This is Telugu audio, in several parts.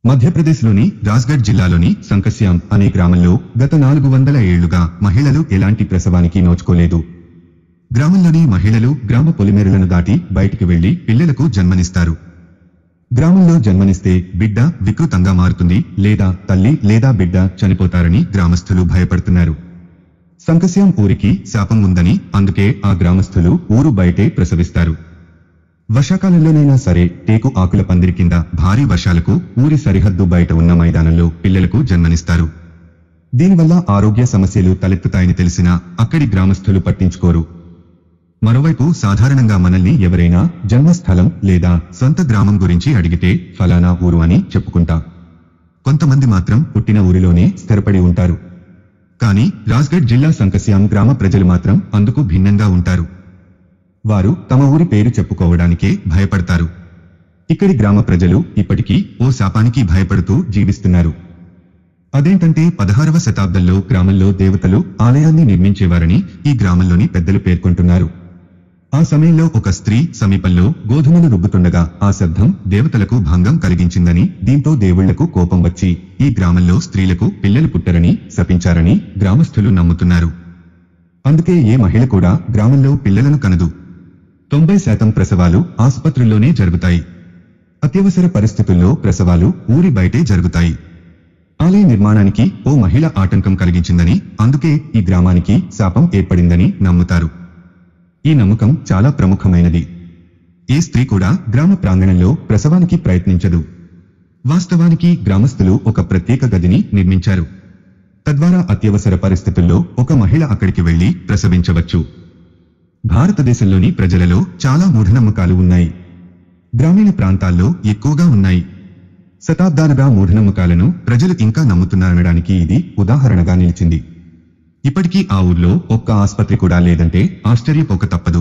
మధ్యప్రదేశ్లోని రాజ్గఢ్ జిల్లాలోని సంకస్యాం అనే గ్రామంలో గత నాలుగు వందల ఏళ్లుగా మహిళలు ఎలాంటి ప్రసవానికి నోచుకోలేదు గ్రామంలోని మహిళలు గ్రామ పొలిమేరలను దాటి బయటికి వెళ్లి పిల్లలకు జన్మనిస్తారు గ్రామంలో జన్మనిస్తే బిడ్డ వికృతంగా మారుతుంది లేదా తల్లి లేదా బిడ్డ చనిపోతారని గ్రామస్తులు భయపడుతున్నారు సంకస్యాం ఊరికి శాపం ఉందని అందుకే ఆ గ్రామస్తులు ఊరు బయటే ప్రసవిస్తారు వర్షాకాలంలోనైనా సరే టేకు ఆకుల పందిరి కింద భారీ వర్షాలకు ఊరి సరిహద్దు బయట ఉన్న మైదానంలో పిల్లలకు జన్మనిస్తారు దీనివల్ల ఆరోగ్య సమస్యలు తలెత్తుతాయని తెలిసినా అక్కడి గ్రామస్తులు పట్టించుకోరు మరోవైపు సాధారణంగా మనల్ని ఎవరైనా జన్మస్థలం లేదా సొంత గ్రామం గురించి అడిగితే ఫలానా ఊరు అని చెప్పుకుంటా కొంతమంది మాత్రం పుట్టిన ఊరిలోనే స్థిరపడి ఉంటారు కానీ రాజ్గఢ్ జిల్లా సంకస్యాం గ్రామ ప్రజలు మాత్రం అందుకు భిన్నంగా ఉంటారు వారు తమ ఊరి పేరు చెప్పుకోవడానికే భయపడతారు ఇక్కడి గ్రామ ప్రజలు ఇప్పటికీ ఓ శాపానికి భయపడుతూ జీవిస్తున్నారు అదేంటంటే పదహారవ శతాబ్దంలో గ్రామంలో దేవతలు ఆలయాన్ని నిర్మించేవారని ఈ గ్రామంలోని పెద్దలు పేర్కొంటున్నారు ఆ సమయంలో ఒక స్త్రీ సమీపంలో గోధుమలు రుబ్బుతుండగా ఆ శబ్దం దేవతలకు భంగం కలిగించిందని దీంతో దేవుళ్లకు కోపం వచ్చి ఈ గ్రామంలో స్త్రీలకు పిల్లలు పుట్టరని శపించారని గ్రామస్తులు నమ్ముతున్నారు అందుకే ఏ మహిళ కూడా గ్రామంలో పిల్లలను కనదు తొంభై శాతం ప్రసవాలు ఆసుపత్రుల్లోనే జరుగుతాయి అత్యవసర పరిస్థితుల్లో ప్రసవాలు ఊరి బయటే జరుగుతాయి ఆలయ నిర్మాణానికి ఓ మహిళ ఆటంకం కలిగించిందని అందుకే ఈ గ్రామానికి శాపం ఏర్పడిందని నమ్ముతారు ఈ నమ్మకం చాలా ప్రముఖమైనది ఏ స్త్రీ కూడా గ్రామ ప్రాంగణంలో ప్రసవానికి ప్రయత్నించదు వాస్తవానికి గ్రామస్తులు ఒక ప్రత్యేక గదిని నిర్మించారు తద్వారా అత్యవసర పరిస్థితుల్లో ఒక మహిళ అక్కడికి వెళ్లి ప్రసవించవచ్చు భారతదేశంలోని ప్రజలలో చాలా మూఢనమ్మకాలు ఉన్నాయి గ్రామీణ ప్రాంతాల్లో ఎక్కువగా ఉన్నాయి శతాబ్దాలుగా మూఢనమ్మకాలను ప్రజలు ఇంకా నమ్ముతున్నారనడానికి ఇది ఉదాహరణగా నిలిచింది ఇప్పటికీ ఆ ఊర్లో ఒక్క ఆస్పత్రి కూడా లేదంటే ఆశ్చర్యపోక తప్పదు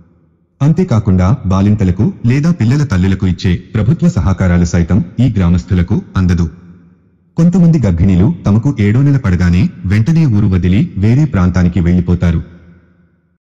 అంతేకాకుండా బాలింతలకు లేదా పిల్లల తల్లులకు ఇచ్చే ప్రభుత్వ సహకారాలు సైతం ఈ గ్రామస్తులకు అందదు కొంతమంది గర్భిణీలు తమకు ఏడో నెల పడగానే వెంటనే ఊరు వదిలి వేరే ప్రాంతానికి వెళ్లిపోతారు